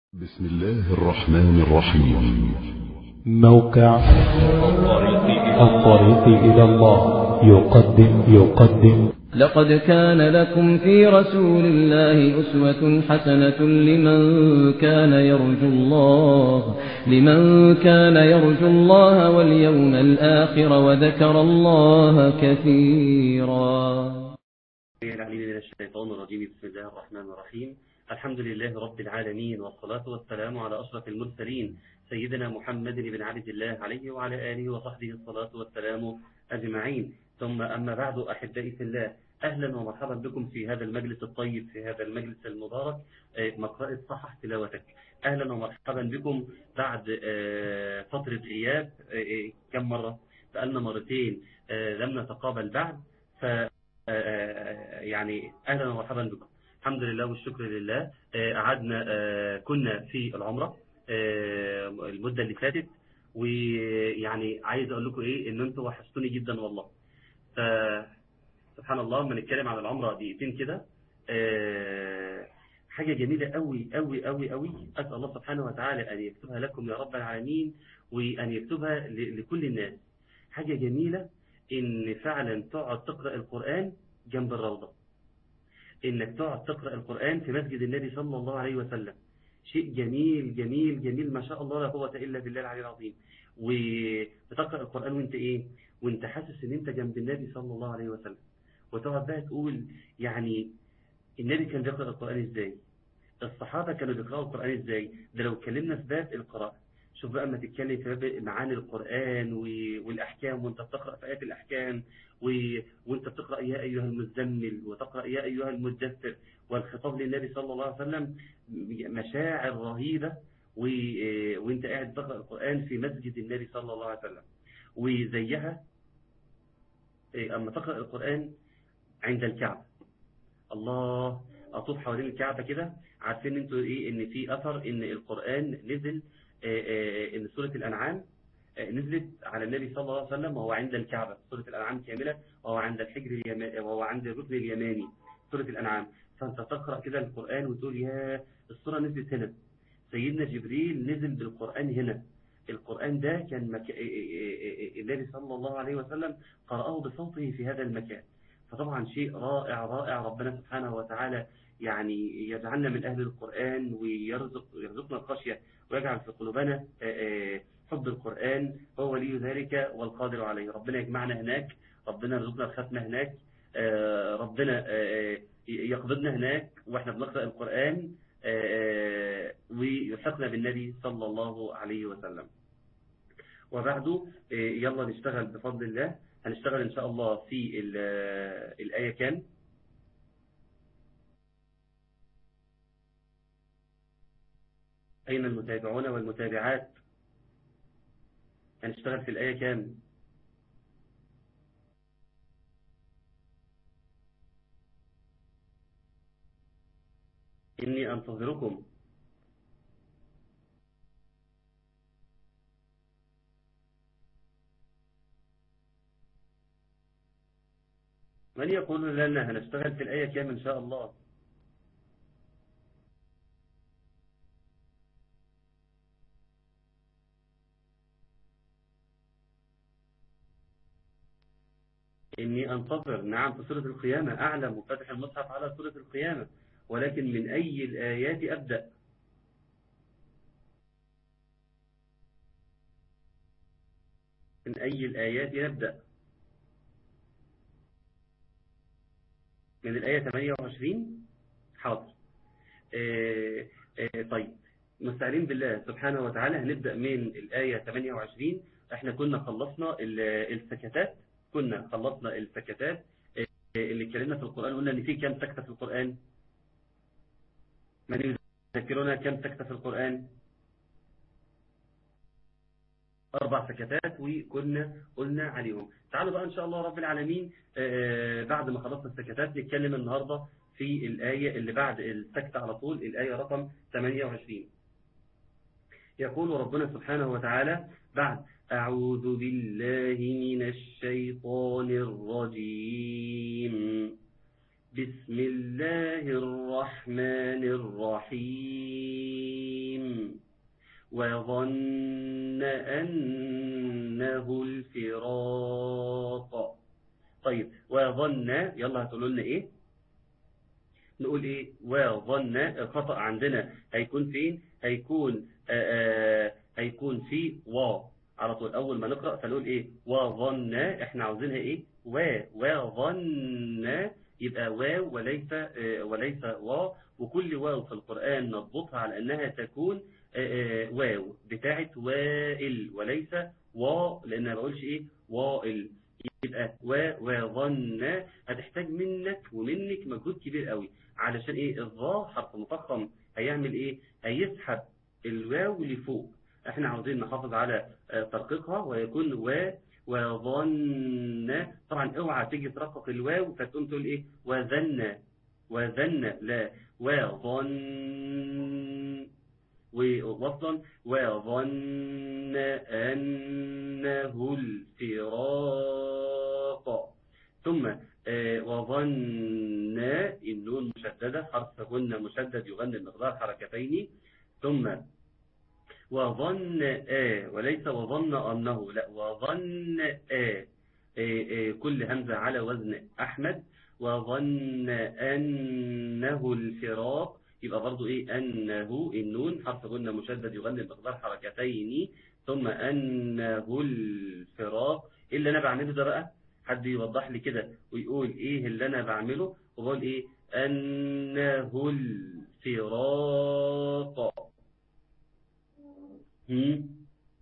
بسم الله الرحمن الرحيم موقع الطريق إلى الله يقدم يقدم لقد كان لكم في رسول الله أسوة حسنة لمن كان يرجو الله لمن كان يرجو الله واليوم الآخر وذكر الله كثيرا العليم من الشيطان الرجيم بسم الله الرحمن الرحيم الحمد لله رب العالمين والصلاة والسلام على أشرف المرسلين سيدنا محمد بن عبد الله عليه وعلى آله وصحبه الصلاة والسلام أجمعين ثم أما بعد أحبائي في الله أهلا ومرحبا بكم في هذا المجلس الطيب في هذا المجلس المبارك مقرأة صحح تلاوتك أهلا ومرحبا بكم بعد فترة غياب كم مرة بقالنا مرتين لم نتقابل بعد ف يعني أهلا ومرحبا بكم الحمد لله والشكر لله قعدنا كنا في العمرة المدة اللي فاتت ويعني عايز اقول لكم ايه ان انتوا وحشتوني جدا والله ف سبحان الله لما نتكلم عن العمرة دقيقتين كده حاجة جميلة قوي قوي قوي قوي أسأل الله سبحانه وتعالى أن يكتبها لكم يا رب العالمين وأن يكتبها لكل الناس حاجة جميلة إن فعلا تقعد تقرأ القرآن جنب الروضة إنك تقعد تقرأ القرآن في مسجد النبي صلى الله عليه وسلم شيء جميل جميل جميل ما شاء الله لا قوة إلا بالله العلي العظيم وتقرأ القرآن وانت إيه وانت حاسس ان انت جنب النبي صلى الله عليه وسلم وتقعد بقى تقول يعني النبي كان بيقرأ القرآن ازاي الصحابة كانوا بيقرأوا القرآن ازاي ده لو اتكلمنا في باب القراءة شوف بقى ما تتكلم في باب معاني القرآن والأحكام وانت بتقرأ في آيات الأحكام و... وانت بتقرأ يا أيها المزمل وتقرأ يا أيها المدثر والخطاب للنبي صلى الله عليه وسلم مشاعر رهيبة و... وانت قاعد تقرأ القرآن في مسجد النبي صلى الله عليه وسلم وزيها أما تقرأ القرآن عند الكعبة الله أطوف حوالين الكعبة كده عارفين انتوا ايه ان في أثر ان القرآن نزل ان سورة الأنعام نزلت على النبي صلى الله عليه وسلم وهو عند الكعبة سورة الأنعام كاملة وهو عند الحجر اليماني وهو عند الركن اليماني سورة الأنعام فأنت تقرأ كده القرآن وتقول يا السورة نزلت هنا سيدنا جبريل نزل بالقرآن هنا القرآن ده كان مك... النبي صلى الله عليه وسلم قرأه بصوته في هذا المكان فطبعا شيء رائع رائع ربنا سبحانه وتعالى يعني يجعلنا من أهل القرآن ويرزق يرزقنا الخشية ويجعل في قلوبنا حب القرآن هو ولي ذلك والقادر عليه ربنا يجمعنا هناك ربنا يرزقنا الختمة هناك ربنا يقبضنا هناك واحنا بنقرأ القرآن ويحقنا بالنبي صلى الله عليه وسلم وبعده يلا نشتغل بفضل الله هنشتغل إن شاء الله في الآية كام أين المتابعون والمتابعات هنشتغل في الآية كام إني أنتظركم من يقول لنا هنشتغل في الآية كام إن شاء الله إني أنتظر نعم في سورة القيامة أعلم وفتح المصحف على سورة القيامة ولكن من أي الآيات أبدأ من أي الآيات نبدأ من الآية 28 حاضر آه آه طيب مستعين بالله سبحانه وتعالى هنبدأ من الآية 28 احنا كنا خلصنا السكتات كنا خلصنا السكتات اللي اتكلمنا في القرآن قلنا ان في كام سكتة في القرآن من يذكرنا كم سكتة في القرآن أربع سكتات وكنا قلنا عليهم تعالوا بقى إن شاء الله رب العالمين بعد ما خلصنا السكتات نتكلم النهاردة في الآية اللي بعد السكتة على طول الآية رقم 28 يقول ربنا سبحانه وتعالى بعد أعوذ بالله من الشيطان الرجيم بسم الله الرحمن الرحيم وظن أنه الفراق طيب وظن يلا هتقولوا لنا ايه نقول ايه وظن الخطأ عندنا هيكون فين هيكون آآ آآ هيكون في و على طول اول ما نقرأ فنقول ايه وظن احنا عاوزينها ايه و وظن يبقى واو وليس وليس واو وكل واو في القرآن نضبطها على انها تكون واو بتاعت وائل وليس وا لان ما بقولش ايه وائل يبقى و وظن هتحتاج منك ومنك مجهود كبير قوي علشان ايه الظا حرف مفخم هيعمل ايه هيسحب الواو لفوق احنا عاوزين نحافظ على ترقيقها ويكون و وظن طبعا اوعى تيجي ترقق الواو فتقوم تقول ايه وظن وظن لا وظن ووصلا وظن أنه الفراق ثم وظن النون مشددة حرف غن مشدد يغني المقدار حركتين ثم وظن آ وليس وظن أنه لا وظن آ كل همزة على وزن أحمد وظن أنه الفراق يبقى برضو إيه أنه النون حرف غنة مشدد يغني بمقدار حركتين ثم أنه الفراق إيه اللي أنا بعمله ده بقى حد يوضح لي كده ويقول إيه اللي أنا بعمله وبقول إيه أنه الفراق هم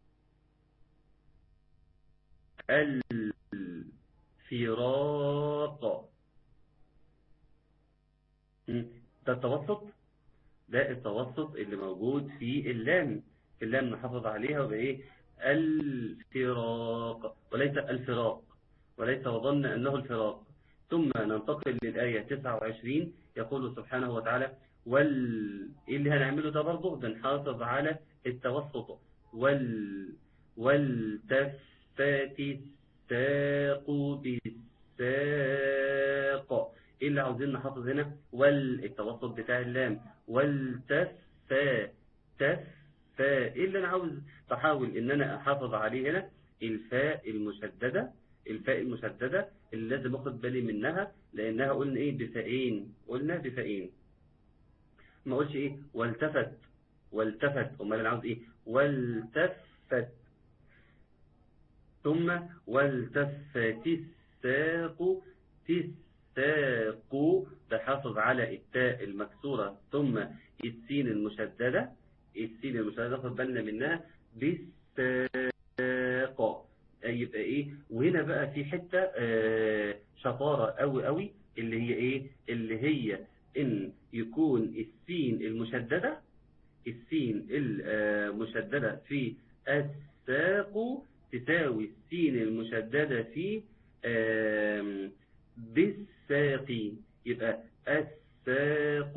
الفراق ده التوسط ده التوسط اللي موجود في اللام في اللام نحافظ عليها وبقى ايه الفراق وليس الفراق وليس وظن أنه الفراق ثم ننتقل للآية 29 يقول سبحانه وتعالى وال إيه اللي هنعمله ده برضه بنحافظ على التوسط وال والتفت الساق بالساق ايه اللي عاوزين نحافظ هنا والتوسط بتاع اللام والتفا تفا ايه اللي انا عاوز بحاول ان انا احافظ عليه هنا الفاء المشددة الفاء المشددة اللي لازم اخد بالي منها لانها قلنا ايه بفائين قلنا بفائين ما اقولش ايه والتفت والتفت امال انا عاوز ايه والتفت ثم والتفت الساق تساق بحافظ على التاء المكسورة ثم السين المشددة السين المشددة خد بالنا منها بالساق يبقى ايه وهنا بقى في حتة آه شطارة قوي قوي اللي هي ايه اللي هي ان يكون السين المشددة السين المشددة في الساق تساوي السين المشددة في بالساق يبقى الساق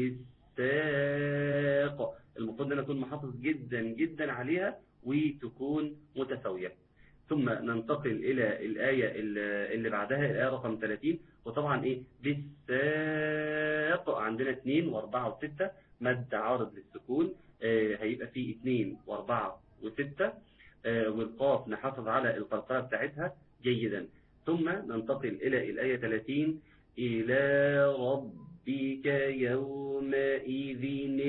بالساق المفروض ان انا اكون محافظ جدا جدا عليها وتكون متساوية ثم ننتقل الى الآية اللي بعدها الآية رقم 30 وطبعا ايه بالساق عندنا 2 و4 و6 مد عارض للسكون آه هيبقى فيه 2 و4 و6 آه والقاف نحافظ على القرقرة بتاعتها جيدا ثم ننتقل إلى الآية 30 إلى ربك يومئذ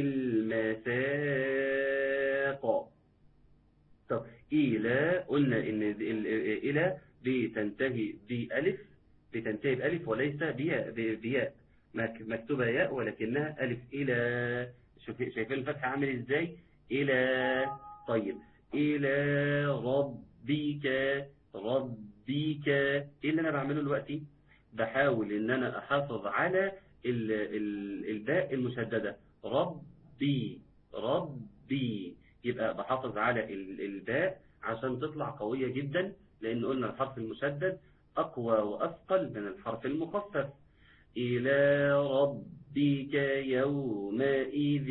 المساق طب إلى قلنا إن إلى بتنتهي بألف بتنتهي بألف وليس بياء بياء مكتوبة ياء ولكنها ألف إلى شايفين الفتحة عامل إزاي إلى طيب إلى ربك ربك إيه اللي أنا بعمله دلوقتي بحاول إن أنا أحافظ على ال ال الباء المشددة ربي ربي يبقى بحافظ على الباء عشان تطلع قوية جدا لأن قلنا الحرف المشدد أقوى وأثقل من الحرف المخفف إلى ربك يومئذ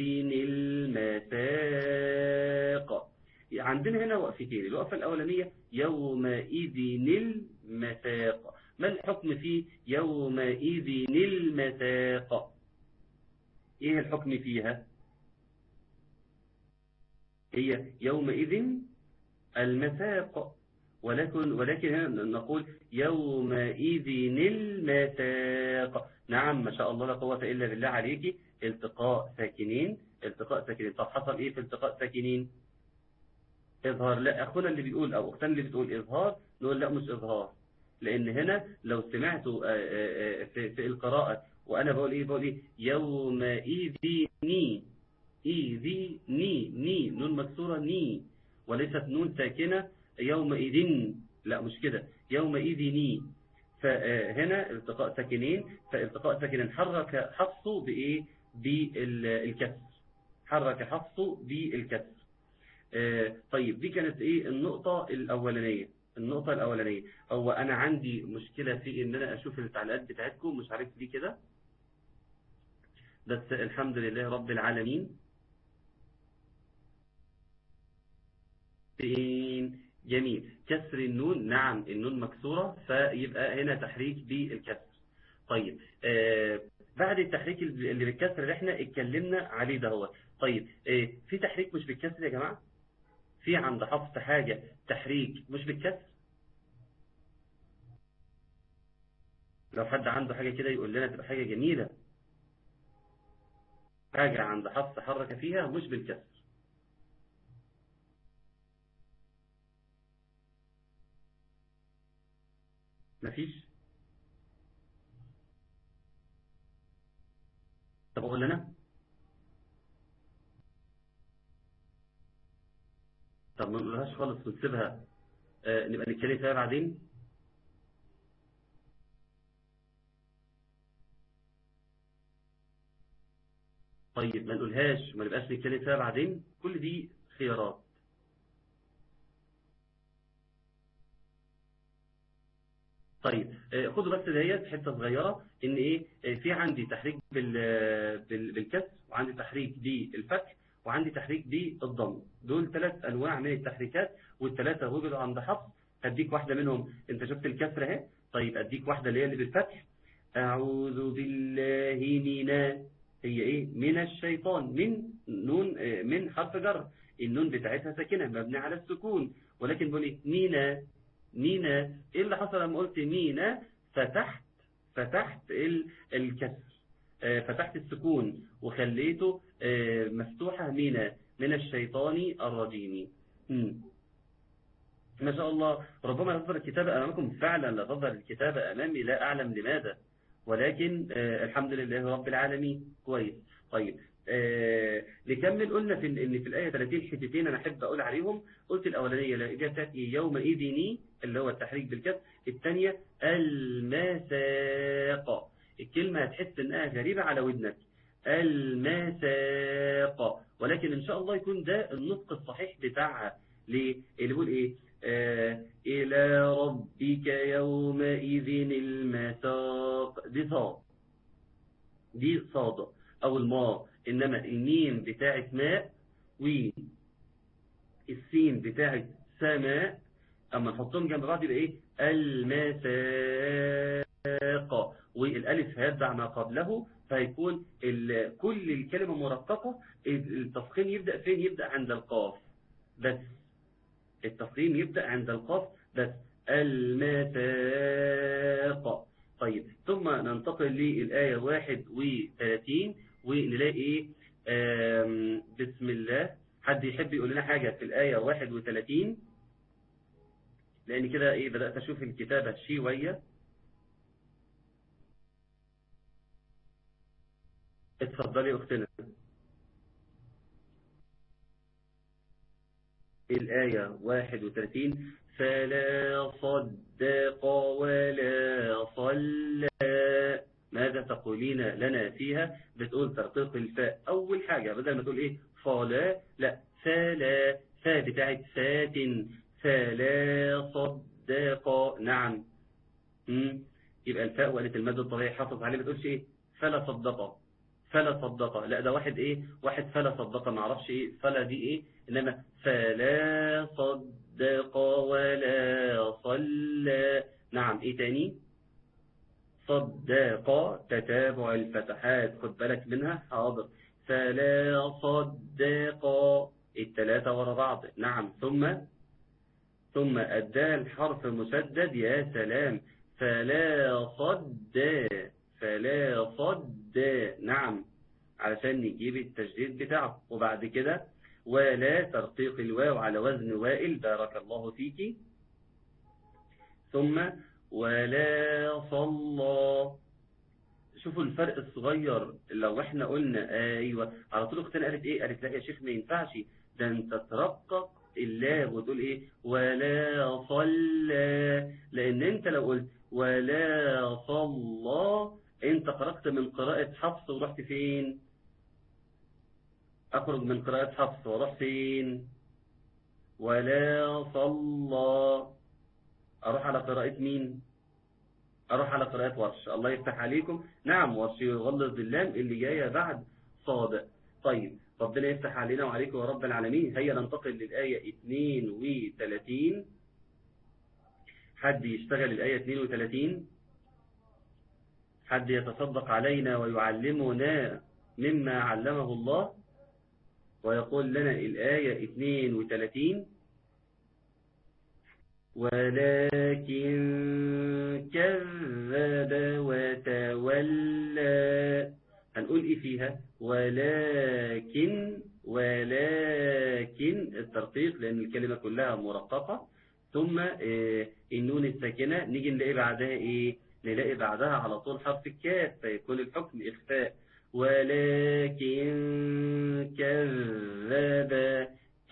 المساق عندنا هنا وقفتين الوقفة الأولانية يومئذ المساق ما الحكم في يومئذ المساق إيه الحكم فيها هي يومئذ المساق ولكن ولكن هنا نقول يومئذ المساق نعم ما شاء الله لا قوة إلا بالله عليك التقاء ساكنين التقاء ساكنين طب حصل إيه في التقاء ساكنين إظهار لا أخونا اللي بيقول أو أختنا اللي بتقول إظهار نقول لا مش إظهار لأن هنا لو سمعتوا في, في القراءة وأنا بقول إيه بقول إيه يومئذ ني إيذي ني ني نون مكسورة ني وليست نون ساكنة يومئذ لا مش كده يومئذ ني فهنا التقاء ساكنين فالتقاء ساكنين حرك حفصه بإيه بالكسر حرك حفصه بالكسر طيب دي كانت إيه النقطة الأولانية النقطة الأولانية هو أنا عندي مشكلة في إن أنا أشوف التعليقات بتاعتكم مش عارف ليه كده بس الحمد لله رب العالمين فين جميل كسر النون نعم النون مكسورة فيبقى هنا تحريك بالكسر طيب آه بعد التحريك اللي بالكسر اللي احنا اتكلمنا عليه ده هو طيب آه في تحريك مش بالكسر يا جماعة في عند حفص حاجة تحريك مش بالكسر لو حد عنده حاجة كده يقول لنا تبقى حاجة جميلة حاجة عند حفص حرك فيها مش بالكسر مفيش طب اقول لنا طب ما نقولهاش خالص ونسيبها آه نبقى نتكلم فيها بعدين طيب ما نقولهاش ما نبقاش نتكلم فيها بعدين كل دي خيارات طيب خدوا بس ديت حته صغيره ان ايه في عندي تحريك بالكسر وعندي تحريك بالفتح وعندي تحريك بالضم دول ثلاث انواع من التحريكات والثلاثه وجدوا عند حفص هديك واحده منهم انت شفت الكسر اهي طيب اديك واحده اللي هي اللي بالفتح اعوذ بالله من هي ايه من الشيطان من نون من حرف جر النون بتاعتها ساكنه مبني على السكون ولكن بقول ايه مينا مينا ايه اللي حصل لما قلت مينا فتحت فتحت الكسر فتحت السكون وخليته مفتوحة مينا من الشيطان الرجيم ما شاء الله ربما لا تظهر الكتابة أمامكم فعلا لا تظهر الكتابة أمامي لا أعلم لماذا ولكن الحمد لله رب العالمين كويس طيب آه نكمل قلنا في ان في الايه 30 حتتين انا احب اقول عليهم قلت الاولانيه الاجابه بتاعتي يومئذ اللي هو التحريك بالكسر الثانيه المساق الكلمه هتحس انها غريبه على ودنك المساق ولكن ان شاء الله يكون ده النطق الصحيح بتاعها ليه اللي بيقول ايه آه الى ربك يومئذ المساق دي صاد دي صاد او الماء إنما الميم بتاعت ماء والسين بتاعت سماء أما نحطهم جنب بعض يبقى إيه المساق والألف هيتبع ما قبله فهيكون كل الكلمة مرققة التفخيم يبدأ فين يبدأ عند القاف بس التفخيم يبدأ عند القاف بس المساق طيب ثم ننتقل للآية 31 ونلاقي ايه بسم الله حد يحب يقول لنا حاجة في الآية 31 لأن كده ايه بدأت أشوف الكتابة شوية اتفضلي أختنا الآية 31 فلا صدق ولا صلى ماذا تقولين لنا فيها بتقول ترقيق الفاء أول حاجة بدل ما تقول إيه فلا لا فلا فا بتاعت فات فلا صدق نعم مم. يبقى الفاء وقالت المد الطبيعي حافظ عليه ما تقولش إيه فلا صدق فلا صدق لا ده واحد إيه واحد فلا صدق ما اعرفش إيه فلا دي إيه إنما فلا صدق ولا صلى نعم إيه تاني صدق تتابع الفتحات خد بالك منها حاضر فلا صدق الثلاثة ورا بعض نعم ثم ثم الدال حرف مسدد يا سلام فلا صد فلا صد نعم علشان نجيب التجديد بتاعه وبعد كده ولا ترقيق الواو على وزن وائل بارك الله فيك ثم ولا صلى شوفوا الفرق الصغير لو احنا قلنا ايوه على طول اختنا قالت ايه قالت لا يا شيخ ما ينفعش ده انت ترقق اللام وتقول ايه ولا صلى لان انت لو قلت ولا صلى انت خرجت من قراءة حفص ورحت فين اخرج من قراءة حفص واروح فين ولا صلى اروح على قراءة مين اروح على قراءة ورش الله يفتح عليكم نعم ورش يغلظ باللام اللي جاية بعد صادق طيب ربنا يفتح علينا وعليكم يا رب العالمين هيا ننتقل للآية 32 حد يشتغل الآية 32 حد يتصدق علينا ويعلمنا مما علمه الله ويقول لنا الآية 32 ولكن كذب وتولى هنقول ايه فيها ولكن ولكن الترقيق لان الكلمة كلها مرققة ثم آه النون الساكنة نيجي نلاقي بعدها ايه نلاقي بعدها على طول حرف الكاف فيكون الحكم اخفاء ولكن كذب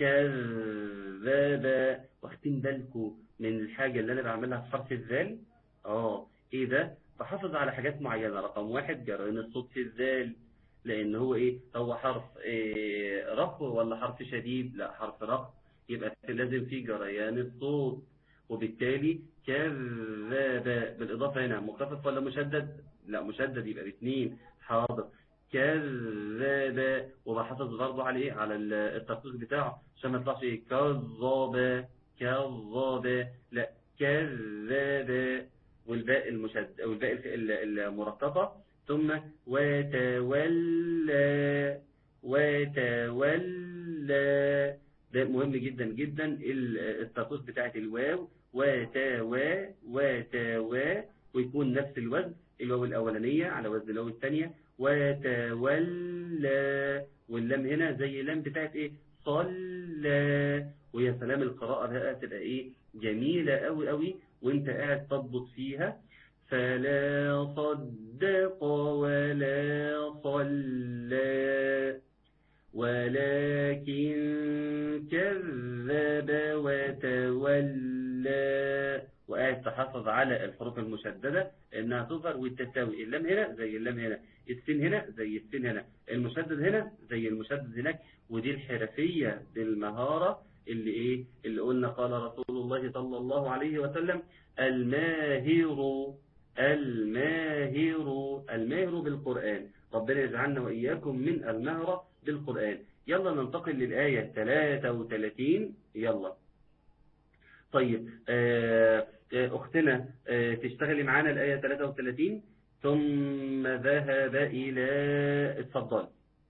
كذب واخدين بالكم من الحاجة اللي انا بعملها في حرف الذال اه ايه ده بحافظ على حاجات معينة رقم واحد جرين الصوت في الذال لان هو ايه هو حرف إيه رخو ولا حرف شديد لا حرف رخو يبقى لازم فيه جريان الصوت وبالتالي كذاب بالاضافة هنا مخفف ولا مشدد لا مشدد يبقى باثنين حاضر كذاب وبحافظ برضه على ايه على التدقيق بتاعه عشان ما يطلعش ايه كذاب كذاب لا كذاب والباء المشد والباء المرققة ثم وتولى وتولى ده مهم جدا جدا التقوس بتاعت الواو وتوا وتوا ويكون نفس الوزن الواو الأولانية على وزن الواو الثانية وتولى واللام هنا زي اللام بتاعت ايه صلى ويا سلام القراءة بقى تبقى ايه جميلة قوي قوي وانت قاعد تضبط فيها فلا صدق ولا صلى ولكن كذب وتولى وقاعد تحافظ على الحروف المشددة انها تظهر والتساوي اللام هنا زي اللام هنا السين هنا زي السين هنا المشدد هنا زي المشدد هناك ودي الحرفية بالمهارة اللي ايه اللي قلنا قال رسول الله صلى الله عليه وسلم الماهر الماهر الماهر بالقرآن ربنا يجعلنا وإياكم من المهرة بالقرآن يلا ننتقل للآية 33 يلا طيب آه أختنا آه تشتغلي معانا الآية 33 ثم ذهب إلى اتفضل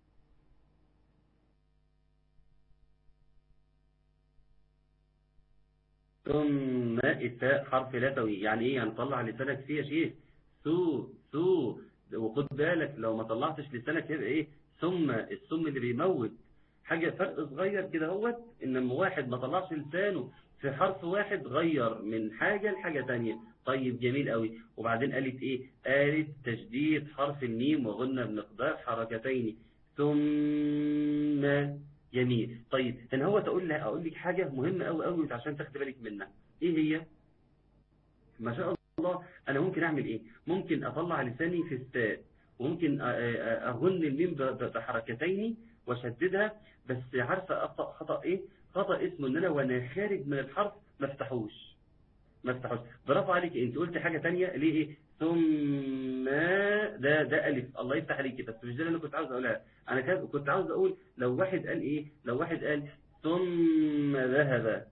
ثم التاء حرف لتوي يعني ايه هنطلع لسانك فيه يا شيخ سو سو وخد بالك لو ما طلعتش لسانك يبقى ايه ثم الثم اللي بيموت حاجة فرق صغير كده هوت ان لما واحد ما طلعش لسانه في حرف واحد غير من حاجة لحاجة تانية طيب جميل قوي وبعدين قالت ايه قالت تشديد حرف الميم وغنى بمقدار حركتين ثم جميل طيب انا هو تقول لها اقول لك حاجة مهمة قوي قوي عشان تاخد بالك منها ايه هي ما شاء الله انا ممكن اعمل ايه ممكن اطلع لساني في التاء وممكن اغن الميم بحركتين واشددها بس عارفه اخطا خطا ايه خطا اسمه ان انا وانا خارج من الحرف ما افتحوش ما افتحوش برافو عليك انت قلت حاجه تانية ليه ايه ثم ده ده الف الله يفتح عليكي بس مش ده اللي انا كنت عاوز اقولها انا كنت عاوز اقول لو واحد قال ايه لو واحد قال ثم ذهب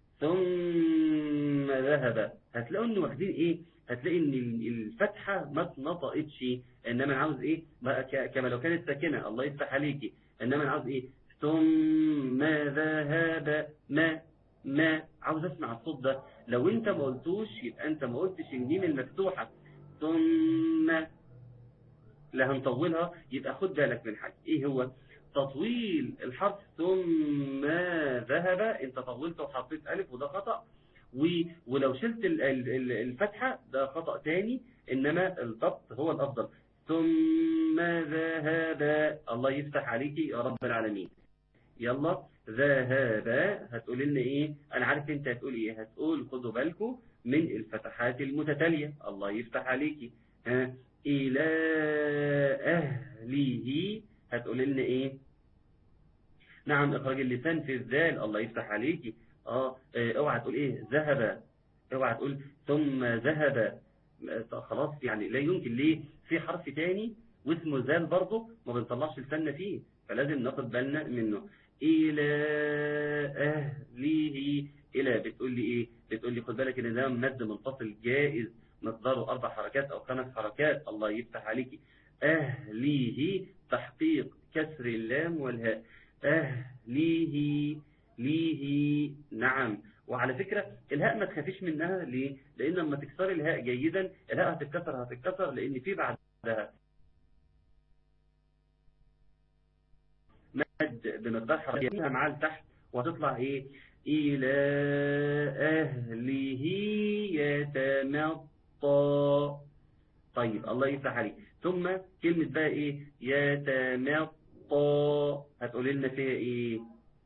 ثم ذهب هتلاقوا ان واخدين ايه هتلاقي ان الفتحه ما اتنطقتش انما انا عاوز ايه كما لو كانت ساكنه الله يفتح عليكي انما انا عاوز ايه ثم ذهب ما ما عاوز اسمع الصوت ده لو انت ما قلتوش يبقى انت ما قلتش الميم المفتوحة ثم لا هنطولها يبقى خد بالك من حاجة ايه هو تطويل الحرف ثم ذهب انت طولته وحطيت الف وده خطأ و... ولو شلت ال- ال- ال- الفتحة ده خطأ تاني انما الضبط هو الافضل ثم ذهب الله يفتح عليكي يا رب العالمين يلا ذهب هتقول لنا ايه انا عارف انت هتقول ايه هتقول خدوا بالكم من الفتحات المتتالية الله يفتح عليكي ها الى اهله هتقول لنا ايه نعم اخراج اللسان في الذال الله يفتح عليكي اه آه، اوعى تقول ايه ذهب اوعى تقول ثم ذهب آه، خلاص يعني لا يمكن ليه في حرف تاني واسمه ذال برضه ما بنطلعش لساننا فيه فلازم ناخد بالنا منه الى اهله الى بتقول لي ايه بتقول لي خد بالك ان ده مد منفصل جائز مقداره اربع حركات او خمس حركات الله يفتح عليكي اهليه تحقيق كسر اللام والهاء اهليه ليه نعم وعلى فكرة الهاء ما تخافيش منها ليه لان لما تكسر الهاء جيدا الهاء هتتكسر هتتكسر لان في بعدها مد بمقدار حركتها معاه لتحت وهتطلع ايه الى اهله يتمطى طيب الله يفتح عليك ثم كلمة بقى ايه يتمطى هتقول لنا فيها ايه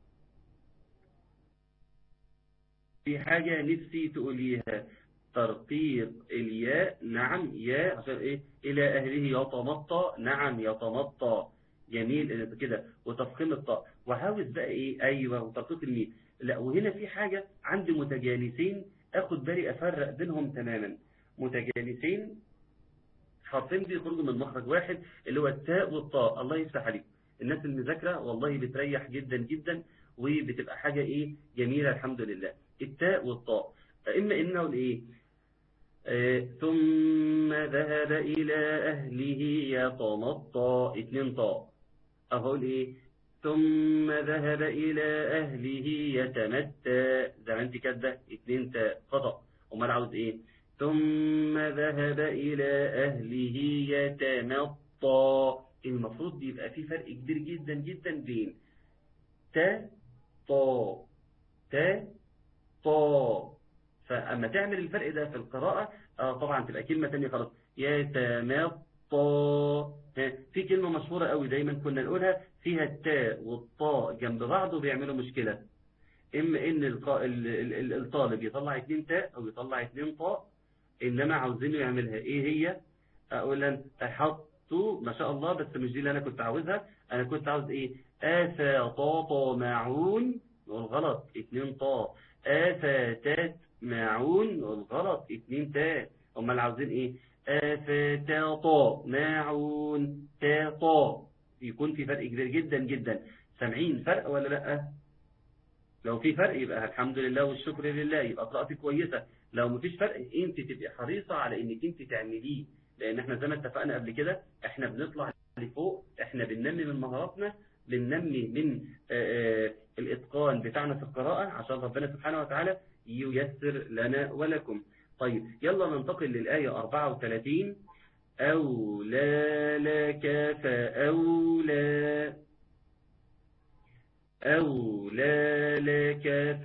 في حاجة نفسي تقوليها ترقيق الياء نعم ياء عشان ايه الى اهله يتمطى نعم يتمطى جميل إن كده وتفخيم الطاء وعاوز بقى ايه ايوه وترقيق الميم لا وهنا في حاجة عندي متجانسين اخد بالي افرق بينهم تماما متجانسين حرفين بيخرجوا من مخرج واحد اللي هو التاء والطاء الله يفتح عليك الناس المذاكرة والله بتريح جدا جدا وبتبقى حاجة ايه جميلة الحمد لله التاء والطاء اما انه الايه آه، ثم ذهب الى اهله يتمطى اتنين طاء اقول ايه ثم ذهب الى اهله يتمتى زي ما انت كاتبه اتنين تاء خطأ امال عاوز ايه ثم ذهب الى اهله يتمطى المفروض يبقى في فرق كبير جدا جدا بين تا طا تا طا فأما تعمل الفرق ده في القراءة آه طبعا تبقى كلمة تانية خلاص يتمطى ها، في كلمة مشهورة قوي دايما كنا نقولها فيها التاء والطاء جنب بعض وبيعملوا مشكلة إما إن الق- ال- ال- ال- الطالب يطلع اتنين تاء أو يطلع اتنين طاء إنما عاوزينه يعملها إيه هي أولا أحطوا ما شاء الله بس مش دي اللي أنا كنت عاوزها أنا كنت عاوز إيه آفا طاطا معون والغلط اتنين طاء آفاتات معون والغلط اتنين تاء امال عاوزين ايه آفاتاطا معون تاطا يكون في فرق كبير جدا جدا سامعين فرق ولا لا لو في فرق يبقى الحمد لله والشكر لله يبقى قراءتي كويسة لو مفيش فرق انت تبقى حريصة على انك انت تعمليه لان احنا زي ما اتفقنا قبل كده احنا بنطلع لفوق احنا بننمي من مهاراتنا بننمي من آه، آه، الاتقان بتاعنا في القراءة عشان ربنا سبحانه وتعالى ييسر لنا ولكم طيب يلا ننتقل للآية 34 أولى لك فأولى أولى لك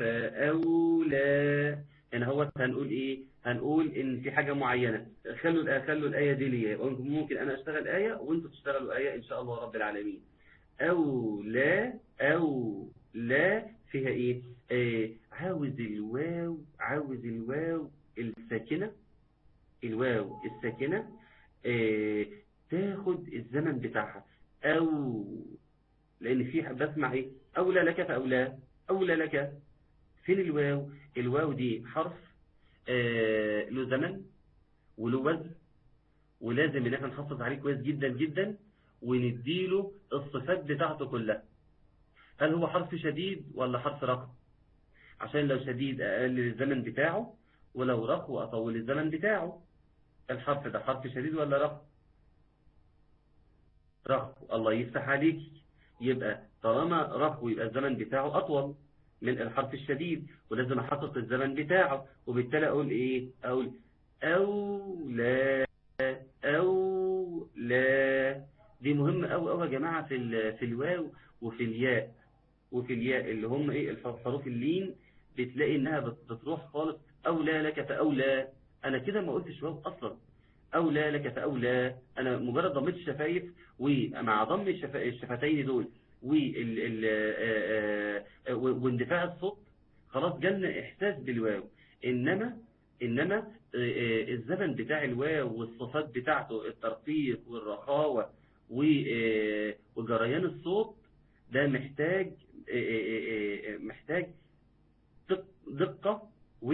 فأولى هنا هو هنقول إيه هنقول إن في حاجة معينة خلوا الآية خلوا الآية دي لي ممكن أنا أشتغل آية وأنتوا تشتغلوا آية إن شاء الله رب العالمين أولى أولى فيها إيه آه عاوز الواو عاوز الواو الساكنة الواو الساكنة آه تاخد الزمن بتاعها أو لأن في بسمع إيه أولى لك فأولى أولى لك فين الواو الواو دي حرف آه له زمن وله وزن ولازم ان احنا نحافظ عليه كويس جدا جدا ونديله الصفات بتاعته كلها هل هو حرف شديد ولا حرف رقم عشان لو شديد اقلل الزمن بتاعه ولو رخو اطول الزمن بتاعه الحرف ده حرف شديد ولا رخو رخو الله يفتح عليك يبقى طالما رخو يبقى الزمن بتاعه أطول من الحرف الشديد ولازم أحقق الزمن بتاعه وبالتالي أقول إيه أقول أو لا أو لا دي مهمة أوي أوي يا جماعة في ال- في الواو وفي الياء وفي الياء اللي هم إيه الح- حروف اللين بتلاقي إنها بت- بتروح خالص أولى لك فأولى أنا كده ما قلتش واو أصلا أولى لك فأولى أنا مجرد ضميت الشفايف ومع ضم الشف- الشفتين دول وال- ال- آه، آه، آه، واندفاع الصوت خلاص جالنا إحساس بالواو إنما إنما آه، آه، الزمن بتاع الواو والصفات بتاعته الترقيق والرخاوة و- آه، وجريان الصوت ده محتاج آه، آه، آه، محتاج دق- دقة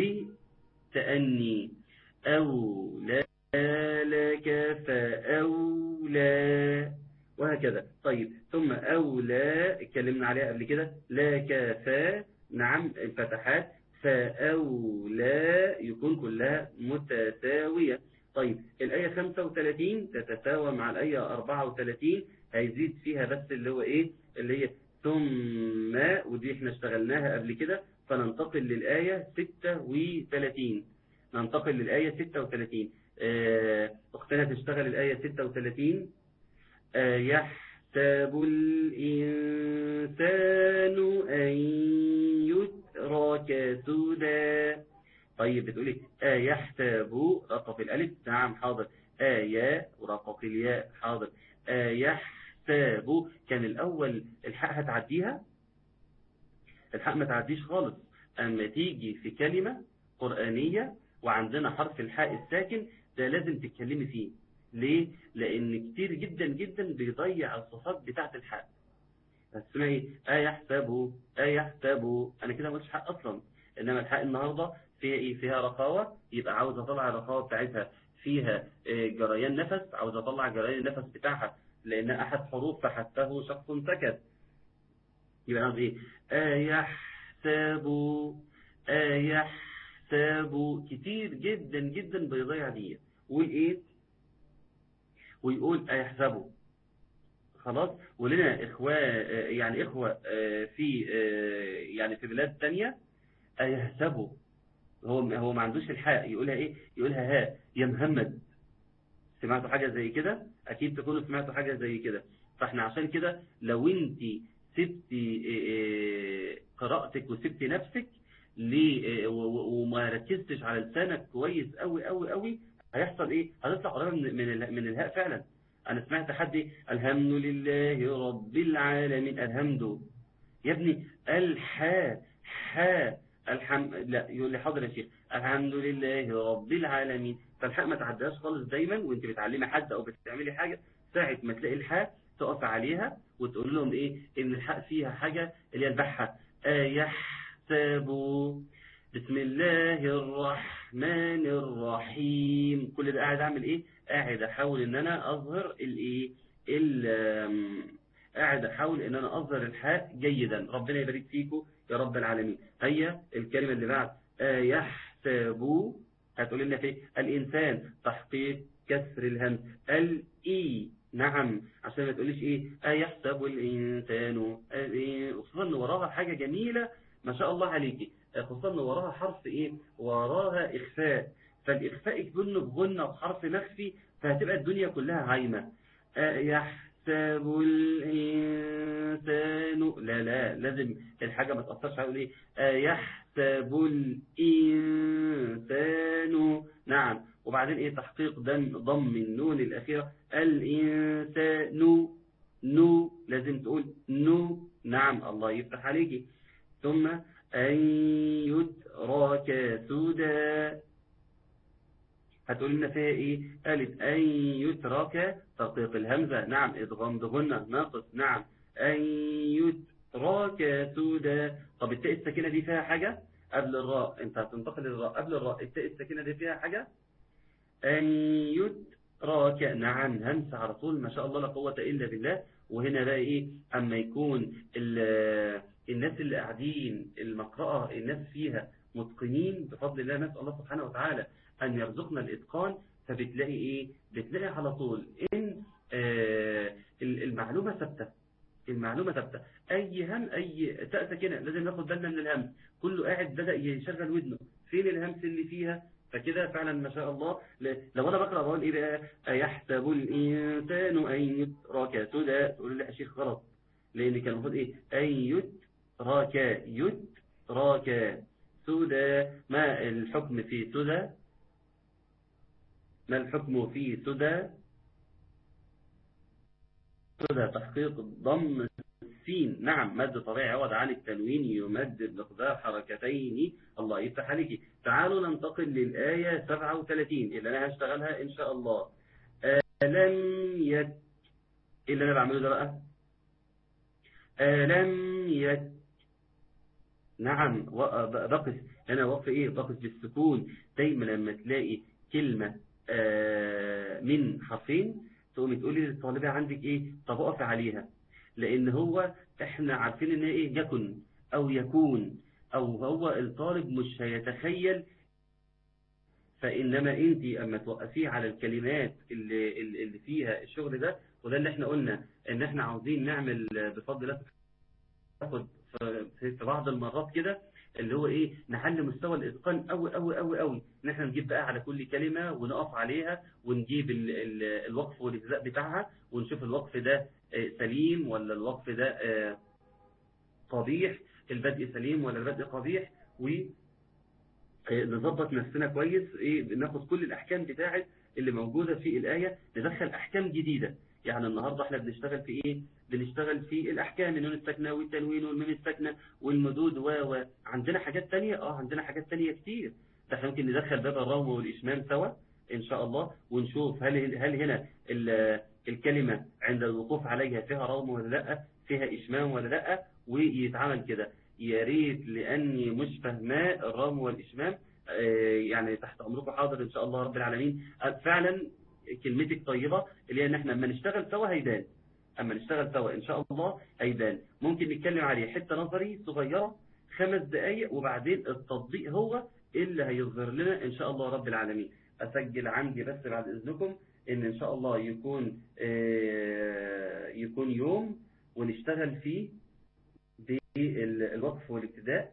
وتأني أولى لك فأولى وهكذا طيب ثم أولى اتكلمنا عليها قبل كده لك فا نعم الفتحات فأولى يكون كلها متساوية طيب الآية 35 تتساوى مع الآية 34 هيزيد فيها بس اللي هو إيه اللي هي ثم ودي احنا اشتغلناها قبل كده فننتقل للآية 36 ننتقل للآية 36 آه، أختنا تشتغل الآية 36 آه، يحسب الإنسان أن يترك سدى طيب بتقولي آه يحسب رقق الألف نعم حاضر آية ورقق الياء حاضر آه يحسب كان الأول الحاء هتعديها الحاء ما تعديش خالص أما تيجي في كلمة قرآنية وعندنا حرف الحاء الساكن ده لازم تتكلمي فيه ليه؟ لأن كتير جدا جدا بيضيع الصفات بتاعت الحاء هتسمعي أيحسبوا أيحسبوا أنا كده ما قلتش حق أصلا إنما الحاء النهاردة فيها إيه؟ فيها رخاوة يبقى عاوز أطلع الرخاوة بتاعتها فيها آه، جريان نفس عاوز أطلع جريان النفس بتاعها لأن أحد حروف فحسبه شخص سكت يبقى عاوز إيه؟ أيحسبوا أيحسبوا كتير جدا جدا بيضيع دي والإيه؟ ويقول أيحسبوا خلاص ولنا إخوة آه، يعني إخوة آه، في آه، يعني في بلاد تانية أيحسبوا هو هو ما عندوش الحاء يقولها إيه يقولها ها يا محمد سمعتوا حاجة زي كده أكيد تكونوا سمعتوا حاجة زي كده فإحنا عشان كده لو أنت سبتي آه، آه، قراءتك وسبتي نفسك ليه آه، و- و- وما ركزتش على لسانك كويس قوي قوي قوي هيحصل ايه هتطلع قريبه من من ال- من الهاء فعلا انا سمعت حد إيه؟ الحمد لله رب العالمين الحمد يا ابني الحاء حاء الحم لا يقول لي حاضر يا شيخ الحمد لله رب العالمين فالحاء ما تعديهاش خالص دايما وانت بتعلمي حد او بتعملي حاجه ساعه ما تلاقي الحاء تقف عليها وتقول لهم ايه ان الحاء فيها حاجه اللي هي البحه ايحسبوا بسم الله الرحمن الرحيم كل ده قاعد اعمل ايه قاعد احاول ان انا اظهر الايه ال آم، قاعد احاول ان انا اظهر الحاء جيدا ربنا يبارك فيكم يا رب العالمين هيا الكلمه اللي بعد يحسبوا هتقول لنا في الانسان تحقيق كسر الهمز الاي نعم عشان ما تقوليش ايه ايحسب الانسان الإيه؟ خصوصا ان وراها حاجه جميله ما شاء الله عليكي خصوصا ان وراها حرف ايه وراها اخفاء فالاخفاء يكون بغنى وحرف مخفي فهتبقى الدنيا كلها هايمه يحسب الانسان لا لا لازم الحاجه ما تاثرش على ايه يحسب الانسان نعم وبعدين ايه تحقيق دم ضم النون الاخيره الانسان نو لازم تقول نو نعم الله يفتح عليكي ثم أن يترك سدى هتقول لنا فيها ايه قالت أن يترك ترقيق الهمزة نعم إضغام بغنة ناقص نعم أن يترك سدى طب التاء الساكنة دي فيها حاجة قبل الراء انت هتنتقل للراء قبل الراء التاء الساكنة دي فيها حاجة أن يترك نعم همسة على طول ما شاء الله لا قوة إلا بالله وهنا بقى ايه اما يكون ال- الناس اللي قاعدين المقرأة الناس فيها متقنين بفضل الله نسأل الله سبحانه وتعالى أن يرزقنا الإتقان فبتلاقي إيه بتلاقي على طول إن آه ال- المعلومة ثابتة المعلومة ثابتة أي هم أي تاء ساكنة لازم ناخد بالنا من الهمس كله قاعد بدأ يشغل ودنه فين الهمس اللي فيها فكده فعلا ما شاء الله ل- لو أنا بقرأ بقول إيه بقى أيحسب الإنسان أن يترك سدى تقول لي يا شيخ غلط لأن كان المفروض إيه أن يترك يترك سدى ما الحكم في سدى ما الحكم في سدى سدى تحقيق ضم السين نعم مد طبيعي عوض عن التنوين يمد بمقدار حركتين الله يفتح عليك تعالوا ننتقل للآية 37 اللي أنا هشتغلها إن شاء الله ألم يت إيه اللي أنا بعمله ده بقى ألم يت نعم و- بقف أنا وقف إيه بقف بالسكون دايما لما تلاقي كلمة آه، من حرفين تقومي تقولي للطالبة عندك إيه طب اقف عليها لأن هو إحنا عارفين إن هي إيه يكن أو يكون أو هو الطالب مش هيتخيل فإنما أنت أما توقفيه على الكلمات اللي, اللي اللي فيها الشغل ده وده اللي إحنا قلنا إن إحنا عاوزين نعمل بفضل الله تاخد في في بعض المرات كده اللي هو ايه نحل مستوى الاتقان قوي قوي قوي قوي ان احنا نجيب بقى على كل كلمه ونقف عليها ونجيب ال ال الوقف والاجزاء بتاعها ونشوف الوقف ده آه، سليم ولا الوقف ده آه، قبيح البدء سليم ولا البدء قبيح و آه، نظبط نفسنا كويس ايه ناخد كل الاحكام بتاعت اللي موجوده في الايه ندخل احكام جديده يعني النهارده احنا بنشتغل في ايه بنشتغل في الاحكام النون الساكنه والتنوين والميم الساكنه والمدود و و عندنا حاجات تانية اه عندنا حاجات تانية كتير ده احنا ممكن ندخل باب الروم والاشمام سوا ان شاء الله ونشوف هل هل هنا ال- الكلمه عند الوقوف عليها فيها روم ولا لا فيها اشمام ولا لا ويتعمل كده يا ريت لاني مش فاهماه الروم والاشمام آه، يعني تحت امركم حاضر ان شاء الله رب العالمين آه، فعلا كلمتك طيبه اللي هي ان احنا لما نشتغل سوا هيبان اما نشتغل سوا ان شاء الله هيبان ممكن نتكلم عليه حته نظري صغيره خمس دقائق وبعدين التطبيق هو اللي هيظهر لنا ان شاء الله رب العالمين اسجل عندي بس بعد اذنكم ان ان شاء الله يكون آه، يكون يوم ونشتغل فيه بالوقف والابتداء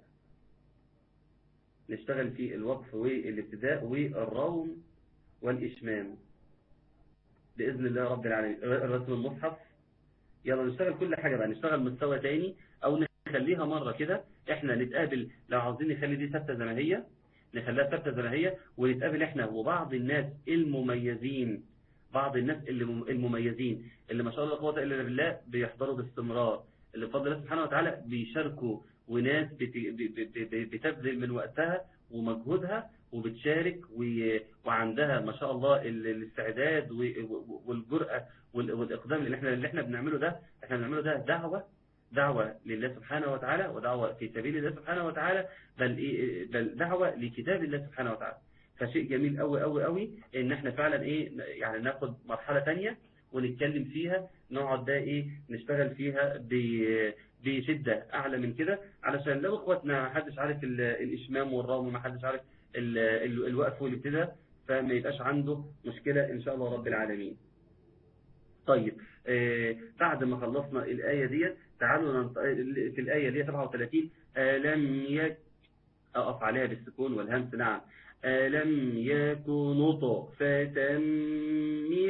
نشتغل فيه الوقف والابتداء والروم والإشمام بإذن الله رب العالمين رسم المصحف يلا نشتغل كل حاجة بقى نشتغل مستوى تاني أو نخليها مرة كده احنا نتقابل لو عاوزين نخلي دي ثابتة زي ما هي نخليها ثابتة زي ما هي ونتقابل احنا وبعض الناس المميزين بعض الناس اللي مم- المميزين اللي ما شاء الله لا قوه الا بالله بيحضروا باستمرار اللي بفضل الله سبحانه وتعالى بيشاركوا وناس بت- ب- ب- ب- بتبذل من وقتها ومجهودها وبتشارك و- وعندها ما شاء الله ال- الاستعداد و- و- والجرأة وال- والإقدام اللي احنا اللي احنا بنعمله ده احنا بنعمله ده دعوة دعوة لله سبحانه وتعالى ودعوة في سبيل الله سبحانه وتعالى بل إيه- بل دعوة لكتاب الله سبحانه وتعالى فشيء جميل قوي قوي قوي ان احنا فعلا ايه يعني ناخد مرحلة تانية ونتكلم فيها نقعد بقى ايه نشتغل فيها ب- بشدة اعلى من كده علشان لو اخواتنا ما حدش عارف ال- الاشمام والروم ما حدش عارف ال- ال- الوقف والابتداء فما يبقاش عنده مشكلة ان شاء الله رب العالمين طيب آه بعد ما خلصنا الآية دي تعالوا ننط... في الآية اللي هي 37 ألم يك أقف عليها بالسكون والهمس نعم ألم يك نطفة من